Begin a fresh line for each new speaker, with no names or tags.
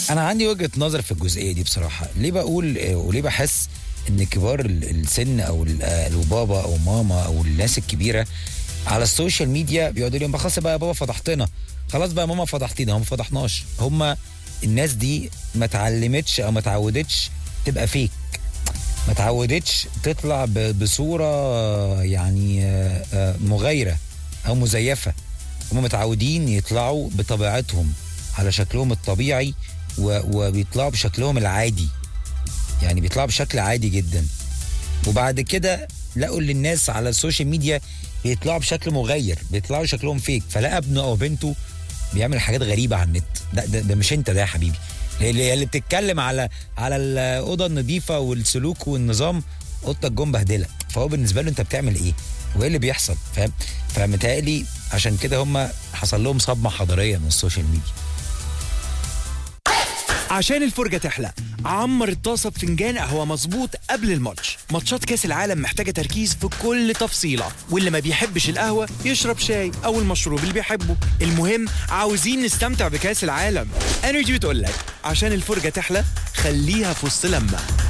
انا عندي وجهه نظر في الجزئيه دي بصراحه ليه بقول آه، وليه بحس ان كبار ال- السن او ال- آه، البابا او ماما او الناس الكبيره على السوشيال ميديا بيقعدوا لهم خلاص بقى يا بابا فضحتنا خلاص بقى يا ماما فضحتينا هم ما فضحناش هم الناس دي ما اتعلمتش او ما اتعودتش تبقى فيك ما اتعودتش تطلع ب- بصوره آه، يعني آه، آه، مغايره او مزيفه هم متعودين يطلعوا بطبيعتهم على شكلهم الطبيعي و... وبيطلعوا بشكلهم العادي يعني بيطلعوا بشكل عادي جدا وبعد كده لقوا اللي الناس على السوشيال ميديا بيطلعوا بشكل مغير بيطلعوا شكلهم فيك فلقى ابنه او بنته بيعمل حاجات غريبه على النت ده, ده, ده مش انت ده يا حبيبي اللي, اللي بتتكلم على على الاوضه النظيفه والسلوك والنظام اوضتك جون بهدله فهو بالنسبه له انت بتعمل ايه وايه اللي بيحصل فاهم فمتهيألي عشان كده هم حصل لهم صدمه حضاريه من السوشيال ميديا
عشان الفرجة تحلى عمر الطاسة بفنجان قهوة مظبوط قبل الماتش ماتشات كاس العالم محتاجة تركيز في كل تفصيلة واللي ما بيحبش القهوة يشرب شاي أو المشروب اللي بيحبه المهم عاوزين نستمتع بكاس العالم انرجي بتقول لك عشان الفرجة تحلى خليها في وسط لمة